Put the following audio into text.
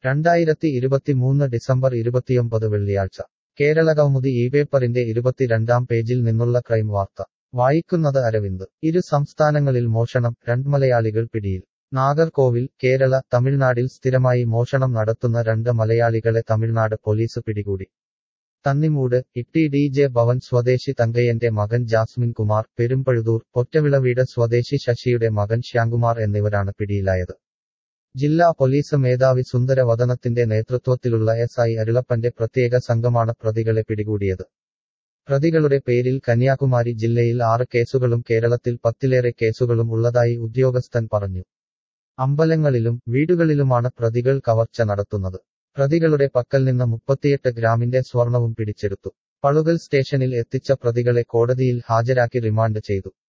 രണ്ടായിരത്തി ഇരുപത്തിമൂന്ന് ഡിസംബർ ഇരുപത്തിയൊമ്പത് വെള്ളിയാഴ്ച കേരള കൗമുദി ഈ പേപ്പറിന്റെ ഇരുപത്തിരണ്ടാം പേജിൽ നിന്നുള്ള ക്രൈം വാർത്ത വായിക്കുന്നത് അരവിന്ദ് ഇരു സംസ്ഥാനങ്ങളിൽ മോഷണം രണ്ട് മലയാളികൾ പിടിയിൽ നാഗർകോവിൽ കേരള തമിഴ്നാടിൽ സ്ഥിരമായി മോഷണം നടത്തുന്ന രണ്ട് മലയാളികളെ തമിഴ്നാട് പോലീസ് പിടികൂടി തന്നിമൂട് ഇട്ടി ഡി ജെ ഭവൻ സ്വദേശി തങ്കയ്യന്റെ മകൻ ജാസ്മിൻ കുമാർ പെരുമ്പഴുതൂർ പൊറ്റവിളവീട് സ്വദേശി ശശിയുടെ മകൻ ശ്യാംകുമാർ എന്നിവരാണ് പിടിയിലായത് ജില്ലാ പോലീസ് മേധാവി സുന്ദരവദനത്തിന്റെ നേതൃത്വത്തിലുള്ള എസ് ഐ അരുളപ്പന്റെ പ്രത്യേക സംഘമാണ് പ്രതികളെ പിടികൂടിയത് പ്രതികളുടെ പേരിൽ കന്യാകുമാരി ജില്ലയിൽ ആറ് കേസുകളും കേരളത്തിൽ പത്തിലേറെ കേസുകളും ഉള്ളതായി ഉദ്യോഗസ്ഥൻ പറഞ്ഞു അമ്പലങ്ങളിലും വീടുകളിലുമാണ് പ്രതികൾ കവർച്ച നടത്തുന്നത് പ്രതികളുടെ പക്കൽ നിന്ന് മുപ്പത്തിയെട്ട് ഗ്രാമിന്റെ സ്വർണവും പിടിച്ചെടുത്തു പളുകൽ സ്റ്റേഷനിൽ എത്തിച്ച പ്രതികളെ കോടതിയിൽ ഹാജരാക്കി റിമാൻഡ് ചെയ്തു